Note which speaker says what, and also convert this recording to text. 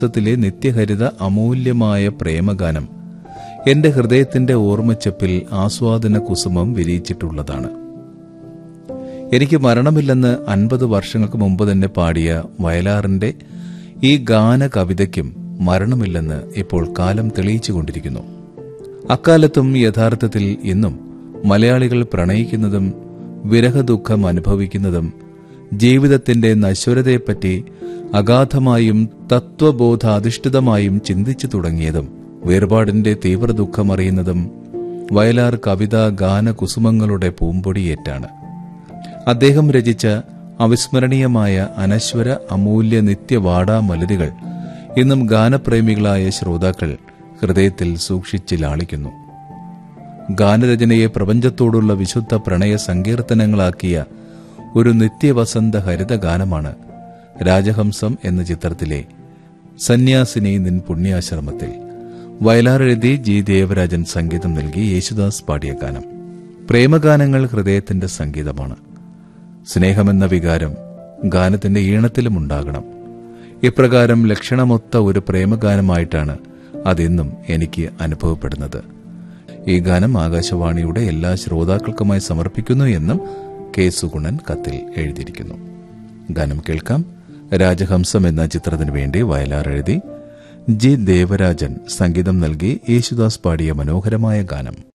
Speaker 1: ത്തിലെ നിത്യഹരിത അമൂല്യമായ പ്രേമഗാനം എന്റെ ഹൃദയത്തിന്റെ ഓർമ്മച്ചപ്പിൽ ആസ്വാദന കുസുമം വിരിയിച്ചിട്ടുള്ളതാണ് എനിക്ക് മരണമില്ലെന്ന് അൻപത് വർഷങ്ങൾക്ക് മുമ്പ് തന്നെ പാടിയ വയലാറിന്റെ ഈ ഗാന കവിതയ്ക്കും മരണമില്ലെന്ന് ഇപ്പോൾ കാലം തെളിയിച്ചുകൊണ്ടിരിക്കുന്നു അക്കാലത്തും യഥാർത്ഥത്തിൽ ഇന്നും മലയാളികൾ പ്രണയിക്കുന്നതും വിരഹദുഃഖം അനുഭവിക്കുന്നതും ജീവിതത്തിന്റെ നശ്വരതയെപ്പറ്റി അഗാധമായും തത്വബോധാധിഷ്ഠിതമായും ചിന്തിച്ചു തുടങ്ങിയതും വേർപാടിന്റെ തീവ്ര ദുഃഖമറിയുന്നതും വയലാർ കവിതാ ഗാന കുസുമങ്ങളുടെ പൂമ്പൊടിയേറ്റാണ് അദ്ദേഹം രചിച്ച അവിസ്മരണീയമായ അനശ്വര അമൂല്യ നിത്യവാടാമലരുകൾ ഇന്നും ഗാനപ്രേമികളായ ശ്രോതാക്കൾ ഹൃദയത്തിൽ സൂക്ഷിച്ച് ലാളിക്കുന്നു ഗാനരചനയെ പ്രപഞ്ചത്തോടുള്ള വിശുദ്ധ പ്രണയ സങ്കീർത്തനങ്ങളാക്കിയ ഒരു നിത്യവസന്ത ഹരിത ഗാനമാണ് രാജഹംസം എന്ന ചിത്രത്തിലെ സന്യാസിനി നിൻ പുണ്യാശ്രമത്തിൽ വയലാറെഴുതി ജി ദേവരാജൻ സംഗീതം നൽകി യേശുദാസ് പാടിയ ഗാനം പ്രേമഗാനങ്ങൾ ഹൃദയത്തിന്റെ സംഗീതമാണ് സ്നേഹമെന്ന വികാരം ഗാനത്തിന്റെ ഈണത്തിലും ഉണ്ടാകണം ഇപ്രകാരം ലക്ഷണമൊത്ത ഒരു പ്രേമഗാനമായിട്ടാണ് അതെന്നും എനിക്ക് അനുഭവപ്പെടുന്നത് ഈ ഗാനം ആകാശവാണിയുടെ എല്ലാ ശ്രോതാക്കൾക്കുമായി സമർപ്പിക്കുന്നു എന്നും കെ സുഗുണൻ കത്തിൽ എഴുതിയിരിക്കുന്നു ഗാനം കേൾക്കാം രാജഹംസം എന്ന ചിത്രത്തിനു വേണ്ടി വയലാർ എഴുതി ജി ദേവരാജൻ സംഗീതം നൽകി യേശുദാസ് പാടിയ മനോഹരമായ ഗാനം